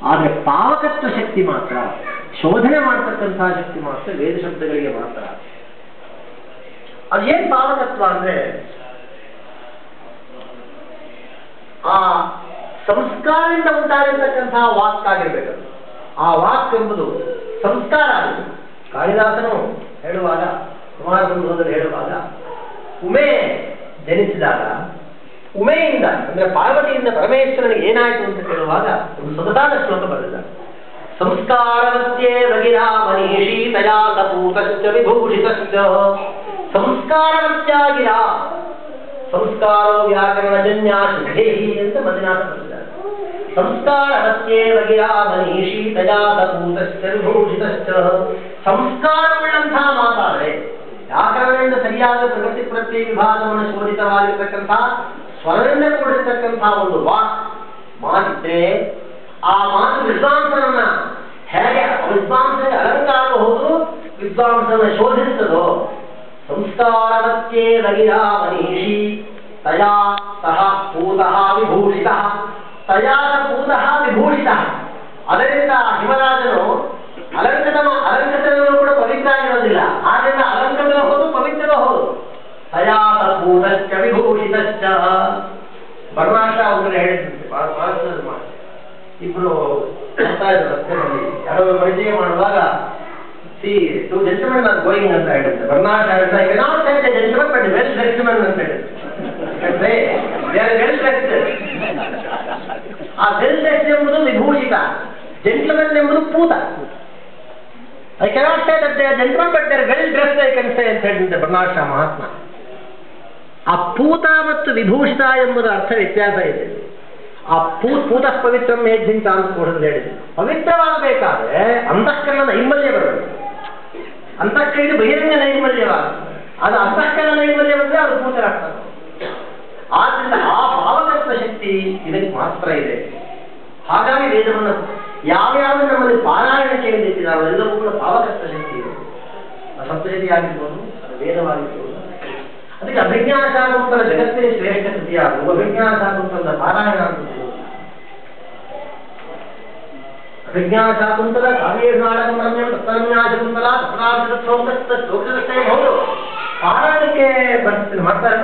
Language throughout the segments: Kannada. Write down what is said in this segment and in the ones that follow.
ಆದರೆ ಪಾವಕತ್ವ ಶಕ್ತಿ ಮಾತ್ರ ಶೋಧನೆ ಮಾಡತಕ್ಕಂತಹ ಶಕ್ತಿ ಮಾತ್ರ ವೇದ ಶಬ್ದಗಳಿಗೆ ಮಾತ್ರ ಅದೇನ್ ಪಾವಕತ್ವ ಅಂದ್ರೆ ಆ ಸಂಸ್ಕಾರದಿಂದ ಉಂಟಾಗಿರ್ತಕ್ಕಂತಹ ವಾಕ್ ಆಗಿರ್ಬೇಕು ಅದು. ಆ ವಾಕ್ ಎಂಬುದು ಸಂಸ್ಕಾರ ಆಗಿದೆ ಕಾಳಿದಾಸನು ಹೇಳುವಾಗ ಕುಮಾರ ಸಂಭವದಲ್ಲಿ ಹೇಳುವಾಗ ಉಮೆ ಜನಿಸಿದಾಗ ಉಮೆಯಿಂದ ಅಂದ್ರೆ ಪಾರ್ವತಿಯಿಂದ ಪರಮೇಶ್ವರನಿಗೆ ಏನಾಯಿತು ಅಂತ ಕೇಳುವಾಗ ಒಂದು ಸೊಗಸಾದ ಶ್ಲೋಕ ಬರೆದಿದ್ದಾರೆ ಸಂಸ್ಕಾರವತ್ಯೇ ಭಗಿರಾ ಮನೀಷಿ ತಯಾ ಸಪೂತಶ್ಚ ವಿಭೂಷಿತಶ್ಚ ಸಂಸ್ಕಾರವತ್ಯಾಗಿರ ಸಂಸ್ಕಾರೋ ವ್ಯಾಕರಣಜನ್ಯ ಶುದ್ಧೇಹಿ ಅಂತ ಮದಿನಾಥ ಬರೆದಿದ್ದಾರೆ ಸಂಸ್ಕಾರವತ್ಯೇವ ಗಿರಾ ಮನೀಷಿ ತಯಾ ಸಪೂತಶ್ಚ ವಿಭೂಷಿತಶ್ಚ ಸಂಸ್ಕಾರವುಳ್ಳಂತಹ ಮಾತಾದರೆ ವ್ಯಾಕರಣದಿಂದ ಸರಿಯಾದ ಪ್ರಗತಿ ಪ್ರತ್ಯಯ ವಿಭಾಗವನ್ನು ಶೋಧಿತವಾಗಿರ್ತಕ್ಕಂತಹ ಸ್ವರದಿಂದ ಕೂಡಿರ್ತಕ್ಕಂತಹ ಒಂದು ವಾಕ್ ಮಾತಿದ್ರೆ ಆ ಮಾತು ವಿದ್ವಾಂಸನನ್ನ ಹೇಗೆ ವಿದ್ವಾಂಸನಿಗೆ ಅಲಂಕಾರ ಹೌದು ವಿದ್ವಾಂಸನ ಶೋಧಿಸ್ತದೋ ಸಂಸ್ಕಾರವತ್ಯೇ ರಗಿರಾ ಮನೀಷಿ ತಯಾ ಸಹ ಪೂತಃ ವಿಭೂಷಿತ ತಯಾ ಸ ಪೂತಃ ವಿಭೂಷಿತ ಅದರಿಂದ ಹಿಮರಾಜನು ಅಲಂಕೃತ ಅಲಂಕೃತನು ಕೂಡ ಪವಿತ್ರ ಆಗಿರೋದಿಲ್ಲ ಆದ್ರಿಂದ ಅಲಂಕೃತ ಹೌದು ಪವಿತ್ರ ಹೌದು ತಯಾ ಸ ಪೂತಶ್ಚ ವಿಭೂಷಿತಶ್ಚ ಬರ್ನಾಶ ಅವರು ಹೇಳಿದಂತೆ ಬಹಳ ಬಹಳ ಮಾತು ಇಬ್ರು ಹೋಗ್ತಾ ಇದ್ರು ರಸ್ತೆಯಲ್ಲಿ ಯಾರೋ ಪರಿಚಯ ಮಾಡುವಾಗ see two gentlemen are going ಅಂತ ಹೇಳಿದ್ದೆ ಬರ್ನಾಟ್ ಹೇಳ್ತಾ ಈಗ ನಾವು said gentlemen but well dressmen ಅಂತ ಹೇಳಿದ್ದೆ ವೆಲ್ ಡ್ರೆಸ್ಡ್ ಆ ವೆಲ್ ಡ್ರೆಸ್ಡ್ ಎಂಬುದು ವಿಭೂಷಿತ ಜೆಂಟಲ್ಮೆನ್ ಎಂಬುದು ಪೂತ I cannot say that gentlemen but they're well dressed I can say ಅಂತ ಹೇಳಿದ್ದೆ ಬರ್ನಾಶ ಮಹಾತ್ಮ ಆ ಪೂತ ಮತ್ತು ವಿಭೂಷಿತ ಎಂಬುದು ಅರ್ಥ ವ್ಯತ್ಯಾಸ ಇದೆ ಆ ಪೂ ಪೂತ ಪವಿತ್ರ ಮೇಜಿಂತ ಅಂತ ಕೂಡ ಹೇಳಿದೆ ಪವಿತ್ರವಾಗಬೇಕಾದ್ರೆ ಅಂತಃಕರಣ ನೈರ್ಮಲ್ಯ ಬರಬೇಕು ಅಂತಃಕರಣ ಇದು ಬಹಿರಂಗ ನೈರ್ಮಲ್ಯವಾಗ ಅದು ಅಂತಃಕರಣ ನೈರ್ಮಲ್ಯ ಬಂದ್ರೆ ಅದು ಪೂತರಾಗ್ತದೆ ಆದ್ರಿಂದ ಆ ಭಾವತತ್ವ ಶಕ್ತಿ ಇದಕ್ಕೆ ಮಾತ್ರ ಇದೆ ಹಾಗಾಗಿ ವೇದವನ್ನು ಯಾವ್ಯಾವ ನಮ್ಮಲ್ಲಿ ಪಾರಾಯಣ ಕೇಳಿದ್ದಾರೋ ಎಲ್ಲವೂ ಕೂಡ ಭಾವತತ್ವ ಶಕ್ತಿ ಇದೆ ಅದು ಸಪ್ತಶತಿ ಆಗಿರ್ಬೋದು ಅದು ವೇದವಾಗಿರ್ಬೋದು ಅದಕ್ಕೆ ಅಭಿಜ್ಞಾನಶಾಕುಂತಲ ಜಗತ್ತಿನ ಶ್ರೇಷ್ಠ ಕೃತಿಯಾಗುವ ಅಭಿಜ್ಞಾನಶಾಕುಂತಲದ ಪಾರಾಯಣ ಅಂತ ಅಭಿಜ್ಞಾನಶಾಕುಂತಲ ಕಾವ್ಯನಾಡಕ ರಮ್ಯಂ ತತ್ವನ್ಯಾಸಕುಂತಲ ತತ್ರಾಭಿಷೋಕಸ್ತೇ ಹೌದು ಪಾರಾಯಣಕ್ಕೆ ಬರ್ತೀನಿ ಮಾಡ್ತಾರೆ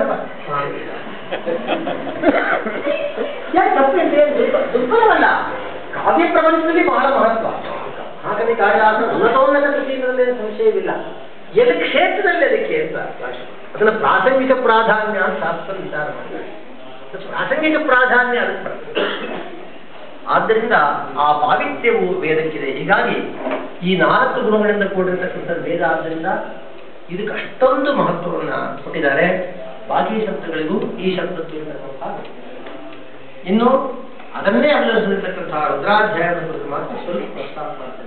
ಯಾಕೆ ತಪ್ಪಿದೆ ದುರ್ಬ- ದುರ್ಬಲವಲ್ಲ ಕಾವ್ಯ ಪ್ರಪಂಚದಲ್ಲಿ ಬಹಳ ಮಹತ್ವ ಹಾಗಾಗಿ ಕಾಳಿದಾಸನ ಉನ್ನತೋನ್ನತ ಕೃತಿಗಳಲ್ಲಿ ಸಂಶಯವಿಲ್ಲ ಎಲ್ಲಿ ಕ್ಷೇತ್ರದಲ್ಲಿ ಅದಕ್ಕೆ ಅಂತ ಅದನ್ನ ಪ್ರಾಸಂಗಿಕ ಪ್ರಾಧಾನ್ಯ ಅಂತ ಶಾಸ್ತ್ರ ವಿಚಾರ ಮಾಡಿದ್ದಾರೆ ಅದು ಪ್ರಾಸಂಗಿಕ ಪ್ರಾಧಾನ್ಯ ಅದಕ್ಕೆ ಬರ್ತದೆ. ಆದ್ದರಿಂದ ಆ ಪಾವಿತ್ರ್ಯವು ವೇದಕ್ಕಿದೆ ಹೀಗಾಗಿ ಈ ನಾಲ್ಕು ಗುಣಗಳಿಂದ ಕೂಡಿರತಕ್ಕಂಥ ವೇದ ಆದ್ದರಿಂದ ಇದಕ್ಕೆ ಅಷ್ಟೊಂದು ಮಹತ್ವವನ್ನ ಕೊಟ್ಟಿದ್ದಾರೆ ಬಾಕಿ ಶಬ್ದಗಳಿಗೂ ಈ ಶಬ್ದಕ್ಕೂ ಇರತಕ್ಕಂಥ ಇನ್ನು ಅದನ್ನೇ ಅನುಸರಿಸತಕ್ಕಂತಹ ರುದ್ರಾಧ್ಯಾಯದ ಕುರಿತು ಮಾತ್ರ ಸ್ವಲ್ಪ ಪ್ರಸ್ತಾಪ ಮಾಡ್ತೇನೆ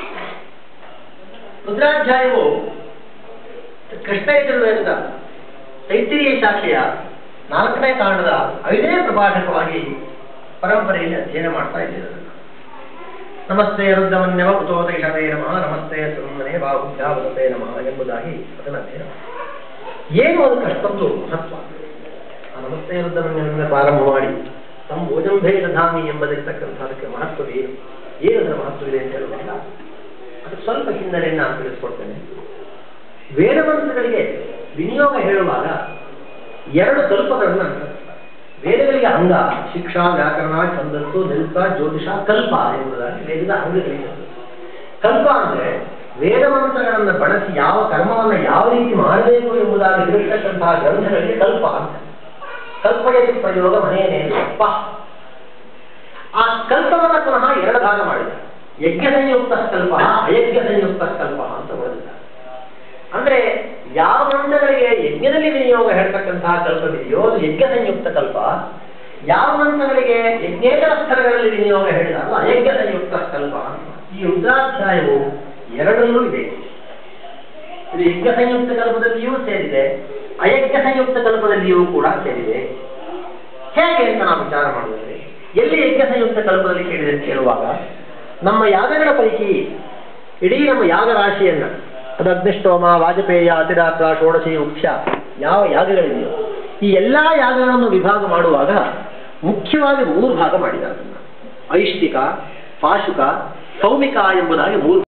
ರುದ್ರಾಧ್ಯಾಯವು ಕೃಷ್ಣ ಯಜುರ್ವೇದದ ತೈತ್ತಿರಿಯ ಶಾಖೆಯ ನಾಲ್ಕನೇ ಕಾಂಡದ ಐದನೇ ಪ್ರಪಾಠಕವಾಗಿ ಪರಂಪರೆಯಲ್ಲಿ ಅಧ್ಯಯನ ಮಾಡ್ತಾ ಇದ್ದೇವೆ ಅದನ್ನ. ನಮಸ್ತೆ ರುದ್ರಮನ್ಯವ ಕುತೋತೈಷವೇ ನಮಃ ನಮಸ್ತೆ ಸುಮ್ಮನೆ ಬಾಹುಭ್ಯಾವತೆ ನಮಃ ಎಂಬುದಾಗಿ ಅದನ್ನು ಅಧ್ಯಯನ ಮಾಡ್ತಾರೆ. ಏನು ಅದಕ್ಕೆ ಅಷ್ಟೊಂದು ಮಹತ್ವ ಆ ನಮಸ್ತೆ ರುದ್ರಮನ್ಯವನ್ನು ಪ್ರಾರಂಭ ಮಾಡಿ ತಮ್ಮ ಭೋಜಂಭೇ ದಧಾಮಿ ಎಂಬುದಿರ್ತಕ್ಕಂಥ ಅದಕ್ಕೆ ಮಹತ್ವವೇನು ಏನು ಅದರ ಮಹತ್ವವಿದೆ ಅಂತ ಹೇಳುವಾಗ ಅದಕ್ಕೆ ಸ್ವಲ್ಪ ಹಿನ್ನೆಲೆಯನ್ನು ನಾನು ತಿಳಿಸ್ಕೊಡ್ತೇನೆ ವೇದಮಂತ್ರಗಳಿಗೆ ವಿನಿಯೋಗ ಹೇಳುವಾಗ ಎರಡು ಕಲ್ಪಗಳನ್ನು ಅನುಸರಿಸ್ತಾರೆ ವೇದಗಳಿಗೆ ಅಂಗ ಶಿಕ್ಷಾ ವ್ಯಾಕರಣ ಛಂದಸ್ಸು ನಿಲ್ಕ ಜ್ಯೋತಿಷ ಕಲ್ಪ ಎಂಬುದಾಗಿ ವೇದದ ಅಂಗಗಳಿವೆ ಕಲ್ಪ ಅಂದ್ರೆ ವೇದಮಂತ್ರಗಳನ್ನು ಬಳಸಿ ಯಾವ ಕರ್ಮವನ್ನು ಯಾವ ರೀತಿ ಮಾಡಬೇಕು ಎಂಬುದಾಗಿ ತಿಳಿಸ್ತಕ್ಕಂತಹ ಗ್ರಂಥಗಳಿಗೆ ಕಲ್ಪ ಅಂತ ಕಲ್ಪಯತಿ ಪ್ರಯೋಗ ಮನೆಯೇ ಕಲ್ಪ ಆ ಕಲ್ಪವನ್ನು ಪುನಃ ಎರಡು ಭಾಗ ಮಾಡಿದ ಯಜ್ಞ ಸಂಯುಕ್ತ ಕಲ್ಪ ಅಯಜ್ಞ ಸಂಯುಕ್ತ ಕಲ್ಪ ಅಂತ ಬರೆದಿದ್ದಾರೆ ಅಂದ್ರೆ ಯಾವ ಮಂತ್ರಗಳಿಗೆ ಯಜ್ಞದಲ್ಲಿ ವಿನಿಯೋಗ ಹೇಳ್ತಕ್ಕಂತಹ ಕಲ್ಪವಿದೆಯೋ ಅದು ಯಜ್ಞ ಸಂಯುಕ್ತ ಕಲ್ಪ ಯಾವ ಮಂತ್ರಗಳಿಗೆ ಯಜ್ಞೇತರ ಸ್ಥಳಗಳಲ್ಲಿ ವಿನಿಯೋಗ ಹೇಳಿದಾರೋ ಅಯಜ್ಞ ಸಂಯುಕ್ತ ಕಲ್ಪ ಅಂತ. ಈ ರುದ್ರಾಧ್ಯಾಯವು ಎರಡರಲ್ಲೂ ಇದೆ ಇದು ಯಜ್ಞ ಸಂಯುಕ್ತ ಕಲ್ಪದಲ್ಲಿಯೂ ಸೇರಿದೆ ಅಯಜ್ಞ ಸಂಯುಕ್ತ ಕಲ್ಪದಲ್ಲಿಯೂ ಕೂಡ ಸೇರಿದೆ ಹೇಗೆ ಅಂತ ನಾವು ವಿಚಾರ ಮಾಡಿದ್ರೆ ಎಲ್ಲಿ ಯಜ್ಞ ಸಂಯುಕ್ತ ಕಲ್ಪದಲ್ಲಿ ಕೇಳಿದೆ ಅಂತ ಕೇಳುವಾಗ ನಮ್ಮ ಯಾಗಗಳ ಪೈಕಿ ಇಡೀ ನಮ್ಮ ಯಾಗ ರಾಶಿಯನ್ನ ಅದು ಅಗ್ನಿಷ್ಟೋಮ ವಾಜಪೇಯ ಅತಿರಾತ್ರ ಷೋಡಶಿ ವೃಕ್ಷ ಯಾವ ಯಾಗಗಳಿದೆಯೋ ಈ ಎಲ್ಲಾ ಯಾಗಗಳನ್ನು ವಿಭಾಗ ಮಾಡುವಾಗ ಮುಖ್ಯವಾಗಿ ಮೂರು ಭಾಗ ಮಾಡಿದ್ದಾರೆ ಅದನ್ನ ಐಷ್ಟಿಕ ಪಾಶುಕ ಸೌಮಿಕ ಎಂಬುದಾಗಿ ಮೂರು